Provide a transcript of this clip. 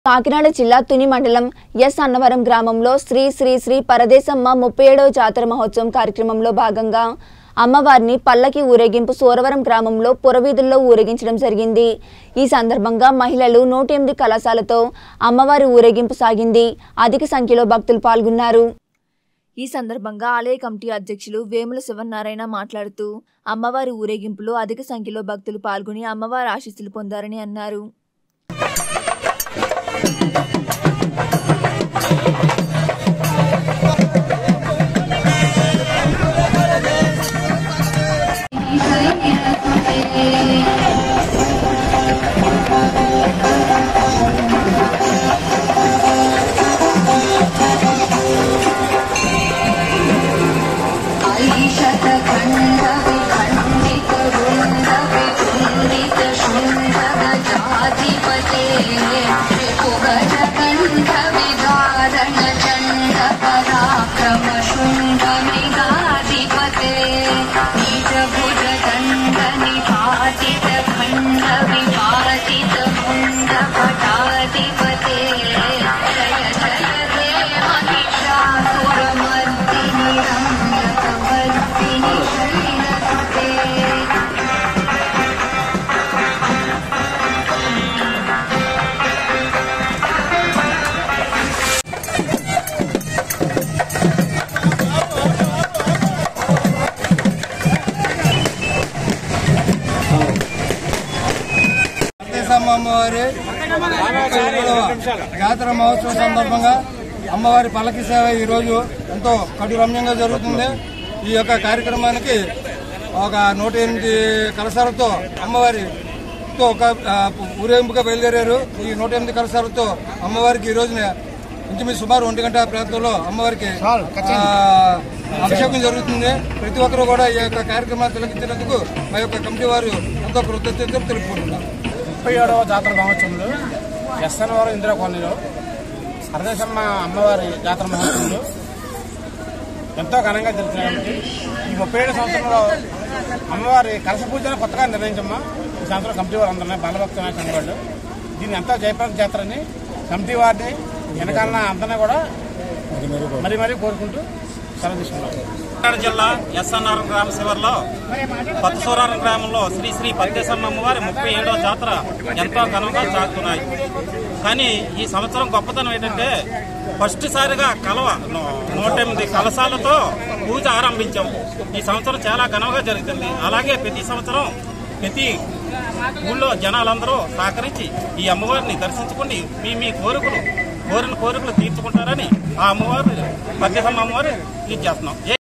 కాకినాడ జిల్లా తుని మండలం ఎస్ అన్నవరం గ్రామంలో శ్రీ శ్రీ శ్రీ పరదేశమ్మ ముప్పై ఏడవ జాతర మహోత్సవం కార్యక్రమంలో భాగంగా అమ్మవారిని పల్లకి ఊరేగింపు సూరవరం గ్రామంలో పురవీధుల్లో ఊరేగించడం జరిగింది ఈ సందర్భంగా మహిళలు నూట ఎనిమిది కళాశాలతో అమ్మవారి ఊరేగింపు సాగింది అధిక సంఖ్యలో భక్తులు పాల్గొన్నారు ఈ సందర్భంగా ఆలయ కమిటీ అధ్యక్షులు వేముల శివనారాయణ మాట్లాడుతూ అమ్మవారి ఊరేగింపులో అధిక సంఖ్యలో భక్తులు పాల్గొని అమ్మవారి ఆశీస్సులు పొందారని అన్నారు पराक्रमशुण्डमिगाधिपते निजभुजदण्डनिपातित खण्ड विपातित मुण्डपटाधिपते जय जय देव महिषासुरमर्दिनि रम्यकवर्दिनि शैलसुते సీతమ్మ అమ్మవారి జాతర మహోత్సవం సందర్భంగా అమ్మవారి పల్లకి సేవ ఈ రోజు ఎంతో కడు రమ్యంగా జరుగుతుంది ఈ యొక్క కార్యక్రమానికి ఒక నూట ఎనిమిది కలశాలతో అమ్మవారితో ఒక ఆ, ఊరేగింపుగా బయలుదేరారు ఈ నూట ఎనిమిది కలశాలతో అమ్మవారికి ఈ రోజున ఇంచుమించు సుమారు ఒంటి గంట ప్రాంతంలో అమ్మవారికి ఆ, అభిషేకం జరుగుతుంది ప్రతి ఒక్కరూ కూడా ఈ యొక్క కార్యక్రమాన్ని తిలకించినందుకు మా యొక్క కమిటీ వారు ఎంతో కృతజ్ఞతలు తెలుపుకుంటున్నారు ముప్పై ఏడవ జాతర మహోత్సవంలో ఎస్ఎన్వరం ఇందిరా కాలనీలో సరదేశమ్మ అమ్మవారి జాతర మహోత్సవంలో ఎంతో ఘనంగా జరుగుతున్నాయి ఈ ముప్పై ఏడు సంవత్సరంలో అమ్మవారి కలశ పూజను కొత్తగా నిర్ణయించమ్మా ఈ సంవత్సరం కమిటీ వారు అందరినీ బాలభక్త సంఘ వాళ్ళు దీన్ని ఎంతో జయప్రద జాతరని కమిటీ వారిని వెనకాలన అందరినీ కూడా మరి మరీ కోరుకుంటూ సెలవు తీసుకున్నారు కాకినాడ జిల్లా ఎస్ఎన్ఆర్ గ్రామ శివర్లో పచ్చసూరారం గ్రామంలో శ్రీ శ్రీ పద్దేశమ్మ అమ్మవారి ముప్పై ఏడవ జాతర ఎంతో ఘనంగా సాగుతున్నాయి కానీ ఈ సంవత్సరం గొప్పతనం ఏంటంటే ఫస్ట్ సారిగా కలవ నూ- నూట ఎనిమిది కలశాలతో పూజ ఆరంభించాం ఈ సంవత్సరం చాలా ఘనంగా జరుగుతుంది అలాగే ప్రతి సంవత్సరం ప్రతి ఊళ్ళో జనాలందరూ సహకరించి ఈ అమ్మవారిని దర్శించుకుని మీ మీ కోరికలు కోరిన కోరికలు తీర్చుకుంటారని ఆ అమ్మవారు పద్దేశమ్మ అమ్మవారు ఇది చేస్తున్నాం